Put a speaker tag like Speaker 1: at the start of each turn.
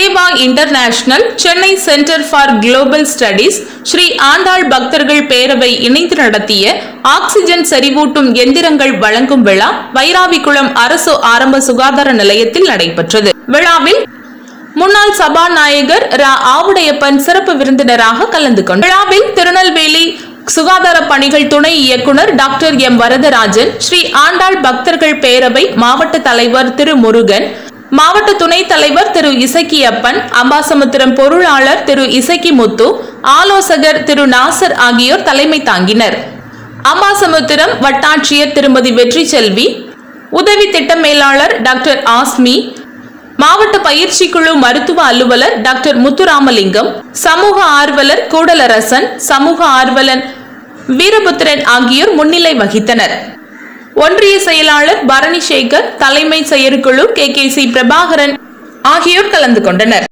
Speaker 1: Deva international Chennai centre for global studies Sri Andal பக்தர்கள் பேரவை இணைந்து நடத்திய ஆக்சிஜன் செறிவூட்டும் எந்திரங்கள் வழங்கும் விழா வைராவிக்குளம் அரசு ஆரம்ப சுகாதார நிலையத்தில் நடைபெற்றது விழாவில் முன்னாள் சபாநாயகர் ரா ஆவுடையப்பன் சிறப்பு விருந்தினராக கலந்து கொண்டார் விழாவில் திருநெல்வேலி சுகாதார பணிகள் துணை இயக்குனர் டாக்டர் எம் வரதராஜன் ஸ்ரீ ஆண்டாள் பக்தர்கள் பேரவை மாவட்ட தலைவர் திரு முருகன் மாவட்ட துணைத் தலைவர் திரு இசக்கியப்பன் அம்பாசமுத்திரம் பொருளாளர் திரு இசக்கி முத்து ஆலோசகர் திரு நாசர் ஆகியோர் தலைமை தாங்கினர் அம்பாசமுத்திரம் வட்டாட்சியர் திருமதி வெற்றி செல்வி உதவி திட்ட மேலாளர் டாக்டர் ஆஸ்மி மாவட்ட பயிற்சி குழு மருத்துவ அலுவலர் டாக்டர் முத்துராமலிங்கம் சமூக ஆர்வலர் கூடலரசன் சமூக ஆர்வலன் வீரபுத்திரன் ஆகியோர் முன்னிலை வகித்தனர் ஒன்றிய செயலாளர் பரணி சேகர் தலைமை செயற்குழு கே கே சி பிரபாகரன் ஆகியோர் கலந்து கொண்டனர்